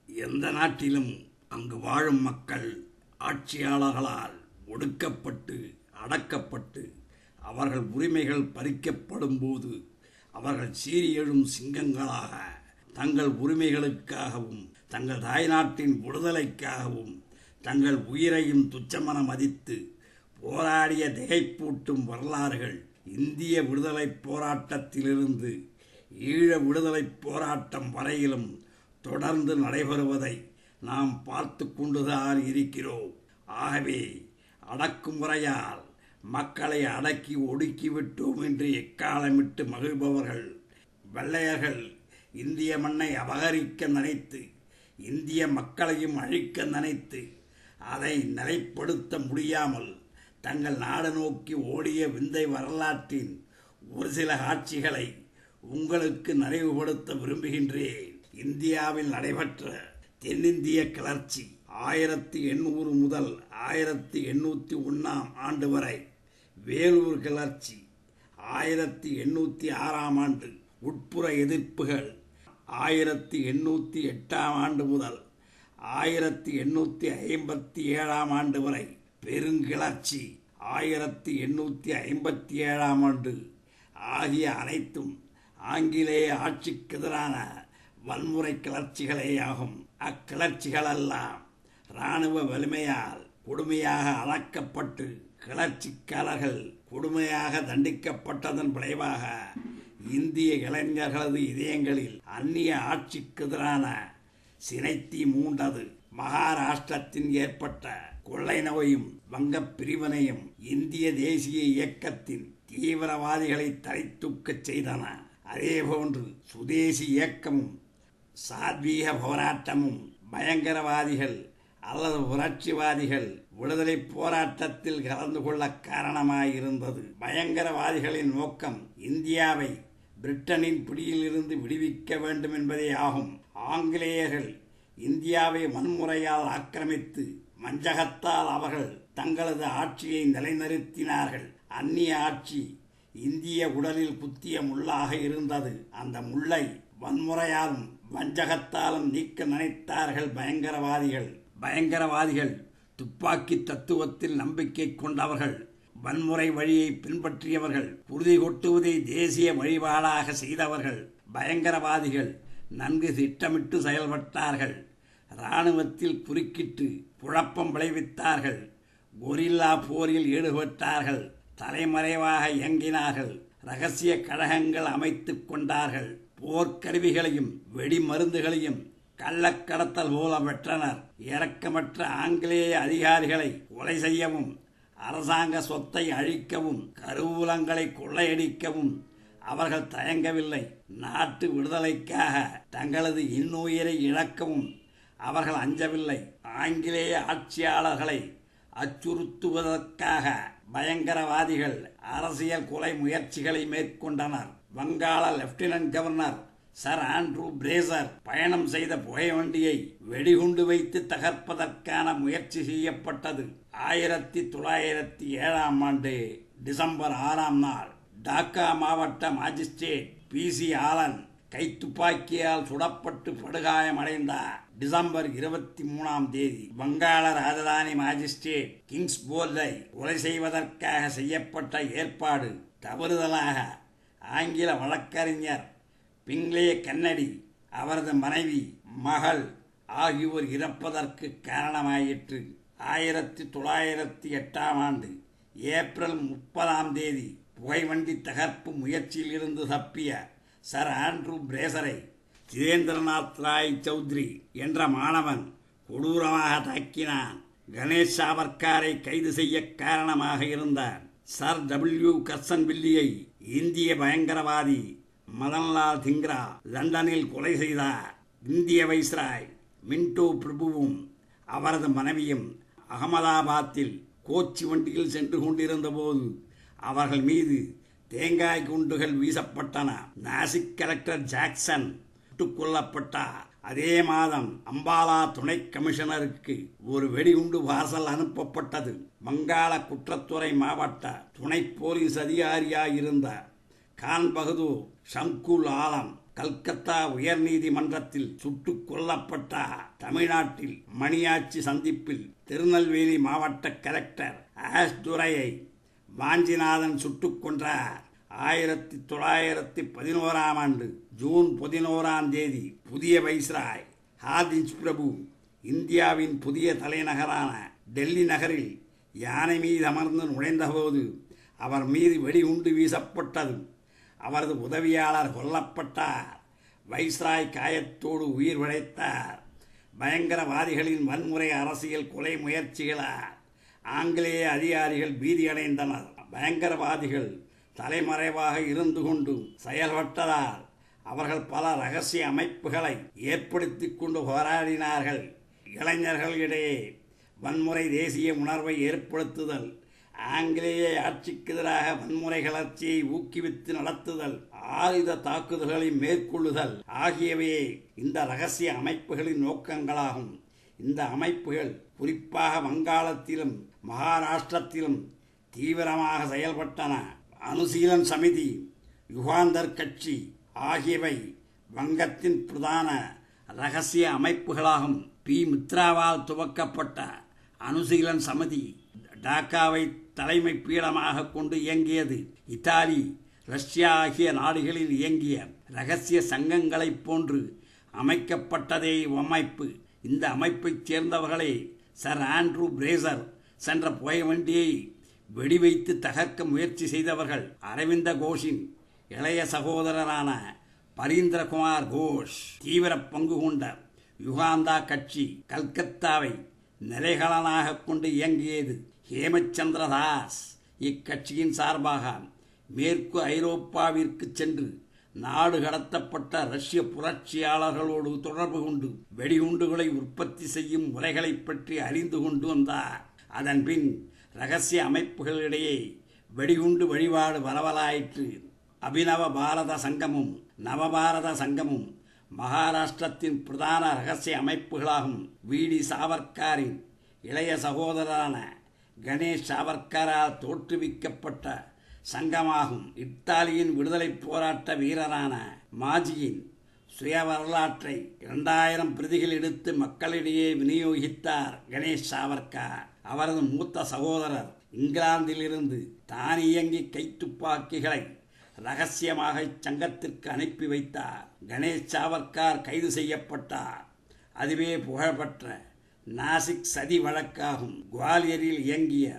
எந்த நாட்டிலும் அங்கு வாழும் மக்கள் ஆட்சியாளர்களால் ஒடுக்கப்பட்டு அடக்கப்பட்டு அவர்கள் உரிமைகள் பறிக்கப்படும் போது அவர்கள் சீறி எழும் சிங்கங்களாக தங்கள் உரிமைகளுக்காகவும் தங்கள் தாய்நாட்டின் விடுதலைக்காகவும் தங்கள் உயிரையும் துச்சமென மதித்து போராடிய திகைப்பூட்டும் வரலாறுகள் இந்திய விடுதலைப் போராட்டத்திலிருந்து ஈழ விடுதலைப் போராட்டம் வரையிலும் தொடர்ந்து நடைபெறுவதை நாம் பார்த்து கொண்டுதான் இருக்கிறோம் ஆகவே அடக்குமுறையால் மக்களை அடக்கி ஒடுக்கி விட்டோம் என்று எக்காலமிட்டு மகிழ்பவர்கள் வெள்ளையர்கள் இந்திய மண்ணை அபகரிக்க நினைத்து இந்திய மக்களையும் அழிக்க நினைத்து அதை நிலைப்படுத்த முடியாமல் தங்கள் நாடு நோக்கி ஓடிய விந்தை வரலாற்றின் ஒரு சில காட்சிகளை உங்களுக்கு நினைவுபடுத்த விரும்புகின்றேன் இந்தியாவில் நடைபெற்ற தென்னிந்திய கிளர்ச்சி ஆயிரத்தி எண்ணூறு முதல் ஆயிரத்தி எண்ணூற்றி ஒன்றாம் ஆண்டு வரை வேலூர் கிளர்ச்சி ஆயிரத்தி எண்ணூற்றி ஆறாம் ஆண்டு உட்புற எதிர்ப்புகள் ஆயிரத்தி எண்ணூற்றி எட்டாம் ஆண்டு முதல் ஆயிரத்தி எண்ணூற்றி ஐம்பத்தி ஏழாம் ஆண்டு வரை பெருங்கிளர்ச்சி ஆயிரத்தி எண்ணூற்றி ஐம்பத்தி ஏழாம் ஆண்டு ஆகிய அனைத்தும் ஆங்கிலேய ஆட்சிக்கு எதிரான வன்முறை கிளர்ச்சிகளே ஆகும் அக்கிளர்ச்சிகளெல்லாம் இராணுவ வலிமையால் கொடுமையாக அடக்கப்பட்டு கிளர்ச்சிக்காரர்கள் கொடுமையாக தண்டிக்கப்பட்டதன் விளைவாக இந்திய இளைஞர்களது இதயங்களில் அந்நிய ஆட்சிக்கு எதிரான சினைத்தி மூண்டது மகாராஷ்டிரத்தின் ஏற்பட்ட கொள்ளை நோயும் வங்கப் பிரிவினையும் இந்திய தேசிய இயக்கத்தின் தீவிரவாதிகளை தரைத்தூக்கச் செய்தன அதேபோன்று சுதேசி இயக்கமும் சாத்வீக போராட்டமும் பயங்கரவாதிகள் அல்லது புரட்சிவாதிகள் விடுதலை போராட்டத்தில் கலந்து கொள்ள காரணமாயிருந்தது பயங்கரவாதிகளின் நோக்கம் இந்தியாவை பிரிட்டனின் பிடியிலிருந்து விடுவிக்க வேண்டும் என்பதே ஆகும் ஆங்கிலேயர்கள் இந்தியாவை வன்முறையால் ஆக்கிரமித்து வஞ்சகத்தால் அவர்கள் தங்களது ஆட்சியை நிலைநிறுத்தினார்கள் அந்நிய ஆட்சி இந்திய உடலில் குத்திய முள்ளாக இருந்தது அந்த முள்ளை வன்முறையாலும் வஞ்சகத்தாலும் நீக்க நினைத்தார்கள் பயங்கரவாதிகள் பயங்கரவாதிகள் துப்பாக்கி தத்துவத்தில் நம்பிக்கை கொண்டவர்கள் வன்முறை வழியை பின்பற்றியவர்கள் உறுதி கொட்டுவதை தேசிய வழிபாடாக செய்தவர்கள் பயங்கரவாதிகள் நன்கு திட்டமிட்டு செயல்பட்டார்கள் இராணுவத்தில் குறுக்கிட்டு குழப்பம் விளைவித்தார்கள் கொரில்லா போரில் ஈடுபட்டார்கள் தலைமறைவாக இயங்கினார்கள் ரகசிய கழகங்கள் அமைத்துக் கொண்டார்கள் போர்க்கருவிகளையும் வெடிமருந்துகளையும் கள்ளக்கடத்தல் போல பெற்றனர் இரக்கமற்ற ஆங்கிலேய அதிகாரிகளை கொலை செய்யவும் அரசாங்க சொத்தை அழிக்கவும் கருவூலங்களை கொள்ளையடிக்கவும் அவர்கள் தயங்கவில்லை நாட்டு விடுதலைக்காக தங்களது இன்னுயிரை இழக்கவும் அவர்கள் அஞ்சவில்லை ஆங்கிலேய ஆட்சியாளர்களை அச்சுறுத்துவதற்காக பயங்கரவாதிகள் அரசியல் கொலை முயற்சிகளை மேற்கொண்டனர் வங்காள lieutenant governor sir Andrew Fraser பயணம் செய்த புகைவண்டியை வெடிகுண்டு வைத்து தகர்ப்பதற்கான முயற்சி செய்யப்பட்டது ஆயிரத்தி தொள்ளாயிரத்தி ஏழாம் ஆண்டு டிசம்பர் ஆறாம் நாள் டாக்கா மாவட்ட மாஜிஸ்ட்ரேட் பி சி ஆலன் கைத்துப்பாக்கியால் சுடப்பட்டு படுகாயமடைந்தார் டிசம்பர் இருபத்தி மூணாம் தேதி வங்காள ராஜதானி மாஜிஸ்ட்ரேட் கிங்ஸ் போர்டை கொலை செய்வதற்காக செய்யப்பட்ட ஏற்பாடு தவறுதலாக ஆங்கில வழக்கறிஞர் பிங்லே கன்னடி அவரது மனைவி மகள் ஆகியோர் இறப்பதற்கு காரணமாயிற்று ஆயிரத்தி தொள்ளாயிரத்தி எட்டாம் ஆண்டு ஏப்ரல் முப்பதாம் தேதி புகைவண்டி தகர்ப்பு முயற்சியில் இருந்து தப்பிய சர் ஆண்ட்ரூ பிரேசரை ஜிதேந்திரநாத் ராய் சௌத்ரி என்ற மாணவன் கொடூரமாக தாக்கினான் கணேஷ் சாவர்காரை கைது செய்ய காரணமாக இருந்தார் சர் டபிள்யூ கர்சன் வில்லியை இந்திய பயங்கரவாதி மதன்லால் திங்ரா லண்டனில் கொலை செய்தார் இந்திய வைஸ்ராய் மின்டோ பிரபுவும் அவரது மனைவியும் அகமதாபாத்தில் கோச்சி வண்டியில் சென்று கொண்டிருந்த போது அவர்கள் மீது தேங்காய் குண்டுகள் வீசப்பட்டன நாசிக் கலெக்டர் ஜாக்சன் சுட்டுக் கொல்லப்பட்டார் அதே மாதம் அம்பாலா துணை கமிஷனருக்கு ஒரு வெடிகுண்டு வாசல் அனுப்பப்பட்டது வங்காள குற்றத்துறை மாவட்ட துணை போலீஸ் அதிகாரியாயிருந்த கான் பகதூர் ஷங்குல் ஆலம் கல்கத்தா உயர்நீதிமன்றத்தில் சுட்டுக் கொல்லப்பட்டார் தமிழ்நாட்டில் மணியாச்சி சந்திப்பில் திருநெல்வேலி மாவட்ட கலெக்டர் ஆஸ் துரையை வாஞ்சிநாதன் சுட்டுக் கொன்றார் ஆயிரத்தி தொள்ளாயிரத்தி பதினோராம் ஆண்டு ஜூன் பதினோராம் தேதி புதிய வைஸ்ராய் ஹாதிஜ் பிரபு இந்தியாவின் புதிய தலைநகரான டெல்லி நகரில் யானை மீது அமர்ந்து நுழைந்தபோது அவர் மீது வெடிகுண்டு வீசப்பட்டது அவரது உதவியாளர் கொல்லப்பட்டார் வைஸ்ராய் காயத்தோடு உயிர் பிழைத்தார் பயங்கரவாதிகளின் வன்முறை அரசியல் கொலை முயற்சிகளால் ஆங்கிலேய அதிகாரிகள் பீதியடைந்தனர் பயங்கரவாதிகள் தலைமறைவாக இருந்து கொண்டு செயல்பட்டதால் அவர்கள் பல ரகசிய அமைப்புகளை ஏற்படுத்திக் கொண்டு போராடினார்கள் இளைஞர்களிடையே வன்முறை தேசிய உணர்வை ஏற்படுத்துதல் ஆங்கிலேய ஆட்சிக்கு எதிராக வன்முறை கிளர்ச்சியை ஊக்குவித்து நடத்துதல் ஆயுத தாக்குதல்களை மேற்கொள்ளுதல் ஆகியவையே இந்த ரகசிய அமைப்புகளின் நோக்கங்களாகும் இந்த அமைப்புகள் குறிப்பாக வங்காளத்திலும் மகாராஷ்டிரத்திலும் தீவிரமாக செயல்பட்டன அனுசீலன் சமிதி யுகாந்தர் கட்சி ஆகியவை வங்கத்தின் பிரதான ரகசிய அமைப்புகளாகும் பி மித்ராவால் துவக்கப்பட்ட அனுசீலன் சமிதி டாக்காவை தலைமை பீடமாக கொண்டு இயங்கியது இத்தாலி ரஷ்யா ஆகிய நாடுகளில் இயங்கிய ரகசிய சங்கங்களைப் போன்று அமைக்கப்பட்டதே அமைப்பு இந்த அமைப்பைச் சேர்ந்தவர்களே சர் ஆண்ட்ரூ பிரேசர் சென்ற புகைவண்டியை வெடிவைத்து தகர்க்க முயற்சி செய்தவர்கள் அரவிந்த கோஷின் இளைய சகோதரரான பரீந்திரகுமார் கோஷ் தீவிர பங்கு கொண்ட யுகாந்தா கட்சி கல்கத்தாவை நிலைகளனாக கொண்டு இயங்கியது ஹேமச்சந்திர தாஸ் இக்கட்சியின் சார்பாக மேற்கு ஐரோப்பாவிற்கு சென்று நாடு கடத்தப்பட்ட ரஷ்ய புரட்சியாளர்களோடு தொடர்பு கொண்டு வெடிகுண்டுகளை உற்பத்தி செய்யும் முறைகளைப் பற்றி அறிந்து கொண்டு வந்தார் அதன் பின் ரகசிய அமைப்புகளிடையே வெடிகுண்டு வழிபாடு பரவலாயிற்று அபினவ பாரத சங்கமும் நவபாரத சங்கமும் மகாராஷ்டிரத்தின் பிரதான ரகசிய அமைப்புகளாகும் வி டி சாவர்காரின் இளைய சகோதரரான கணேஷ் சாவர்கரால் தோற்றுவிக்கப்பட்ட சங்கமாகும் இத்தாலியின் விடுதலை போராட்ட வீரரான மாஜியின் சுய வரலாற்றை இரண்டாயிரம் பிரதிகள் எடுத்து மக்களிடையே விநியோகித்தார் கணேஷ் சாவர்கர் அவரது மூத்த சகோதரர் இங்கிலாந்திலிருந்து தானியங்கி கைத்துப்பாக்கிகளை ரகசியமாக சங்கத்திற்கு அனுப்பி வைத்தார் கணேஷ் சாவர்கார் கைது செய்யப்பட்டார் அதுவே புகழ்பெற்ற நாசிக் சதி வழக்காகும் குவாலியரில் இயங்கிய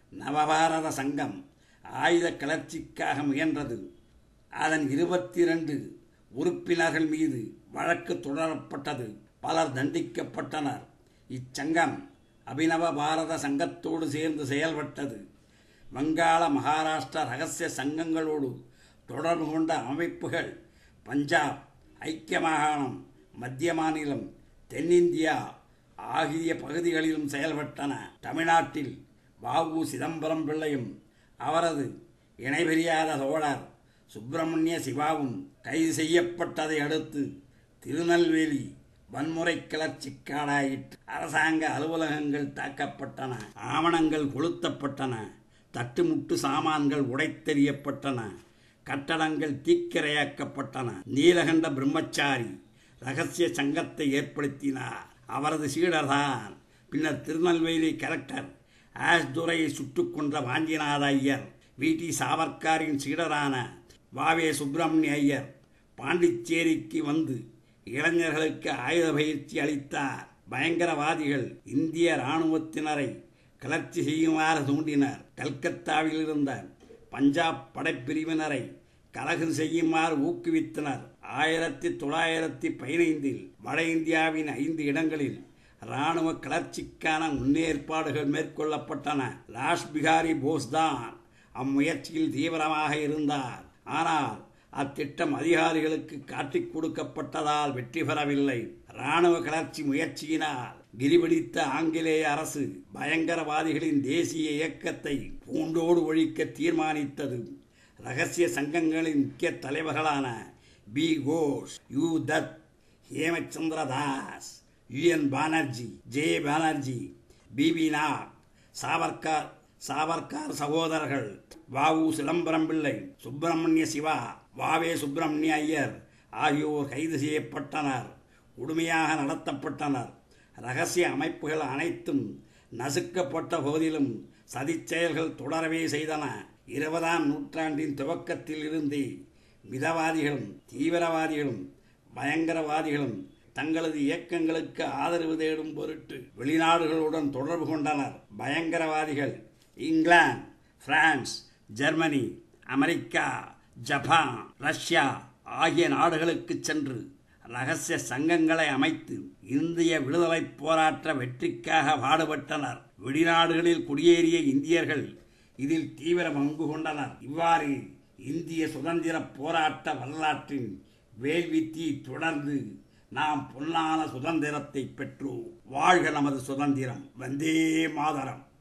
நவபாரத சங்கம் ஆயுத கிளர்ச்சிக்காக முயன்றது அதன் இருபத்தி இரண்டு உறுப்பினர்கள் மீது வழக்கு தொடரப்பட்டது பலர் தண்டிக்கப்பட்டனர் இச்சங்கம் அபினவ பாரத சங்கத்தோடு சேர்ந்து செயல்பட்டது வங்காள மகாராஷ்டிரா ரகசிய சங்கங்களோடு தொடர்பு கொண்ட அமைப்புகள் பஞ்சாப் ஐக்கிய மாகாணம் மத்திய மாநிலம் தென்னிந்தியா ஆகிய பகுதிகளிலும் செயல்பட்டன தமிழ்நாட்டில் வாவு சிதம்பரம் பிள்ளையும் அவரது இணைபெரியாத தோழர் சுப்பிரமணிய சிவாவும் கைது செய்யப்பட்டதை அடுத்து திருநெல்வேலி வன்முறை கிளர்ச்சிக்காடாயிற்று அரசாங்க அலுவலகங்கள் தாக்கப்பட்டன ஆவணங்கள் கொளுத்தப்பட்டன தட்டுமுட்டு சாமான்கள் உடைத்தெறியப்பட்டன கட்டடங்கள் தீக்கிரையாக்கப்பட்டன நீலகண்ட பிரம்மச்சாரி ரகசிய சங்கத்தை ஏற்படுத்தினார் அவரது சீடர்தான் பின்னர் திருநெல்வேலி கலெக்டர் ஆஷ் துரையை சுட்டுக் கொன்ற வாஞ்சிநாத ஐயர் வி டி சாவர்காரின் சீடரான வாவே சுப்பிரமணிய ஐயர் பாண்டிச்சேரிக்கு வந்து இளைஞர்களுக்கு ஆயுத பயிற்சி அளித்தார் பயங்கரவாதிகள் இந்திய இராணுவத்தினரை கிளர்ச்சி செய்யுமாறு தூண்டினர் கல்கத்தாவில் இருந்த பஞ்சாப் படைப்பிரிவினரை கலகு செய்யுமாறு ஊக்குவித்தனர் ஆயிரத்தி தொள்ளாயிரத்தி பதினைந்தில் வட இந்தியாவின் ஐந்து இடங்களில் இராணுவ கிளர்ச்சிக்கான முன்னேற்பாடுகள் மேற்கொள்ளப்பட்டன லாஸ் பிகாரி போஸ்தான் அம்முயற்சியில் தீவிரமாக இருந்தார் ஆனால் அத்திட்டம் அதிகாரிகளுக்கு காட்டிக் கொடுக்கப்பட்டதால் வெற்றி பெறவில்லை இராணுவ கிளர்ச்சி முயற்சியினால் கிரிபிடித்த ஆங்கிலேய அரசு பயங்கரவாதிகளின் தேசிய இயக்கத்தை பூண்டோடு ஒழிக்க தீர்மானித்தது ரகசிய சங்கங்களின் முக்கிய தலைவர்களான B Ghosh U Dutt Hemachandra Das U N Banerjee J Banerjee B B Nag Savarkar Savarkar சகோதரர்கள் வாவு சிதம்பரம் பிள்ளை சுப்பிரமணிய சிவா வாவே சுப்பிரமணிய ஐயர் ஆகியோர் கைது செய்யப்பட்டனர் கொடுமையாக நடத்தப்பட்டனர் ரகசிய அமைப்புகள் அனைத்தும் நசுக்கப்பட்ட போதிலும் சதிச் செயல்கள் தொடரவே செய்தன இருபதாம் நூற்றாண்டின் துவக்கத்தில் இருந்தே மிதவாதிகளும் தீவிரவாதிகளும் பயங்கரவாதிகளும் தங்களது இயக்கங்களுக்கு ஆதரவு தேடும் பொருட்டு வெளிநாடுகளுடன் தொடர்பு கொண்டனர் பயங்கரவாதிகள் England France Germany America Japan Russia ஆகிய நாடுகளுக்கு சென்று ரகசிய சங்கங்களை அமைத்து இந்திய விடுதலைப் போராட்ட வெற்றிக்காக பாடுபட்டனர் வெளிநாடுகளில் குடியேறிய இந்தியர்கள் இதில் தீவிர பங்கு கொண்டனர் இவ்வாறு இந்திய சுதந்திர போராட்ட வரலாற்றின் வேள்வித்தியை தொடர்ந்து நாம் பொன்னான சுதந்திரத்தை பெற்றோம் வாழ்க நமது சுதந்திரம் வந்தே மாதரம்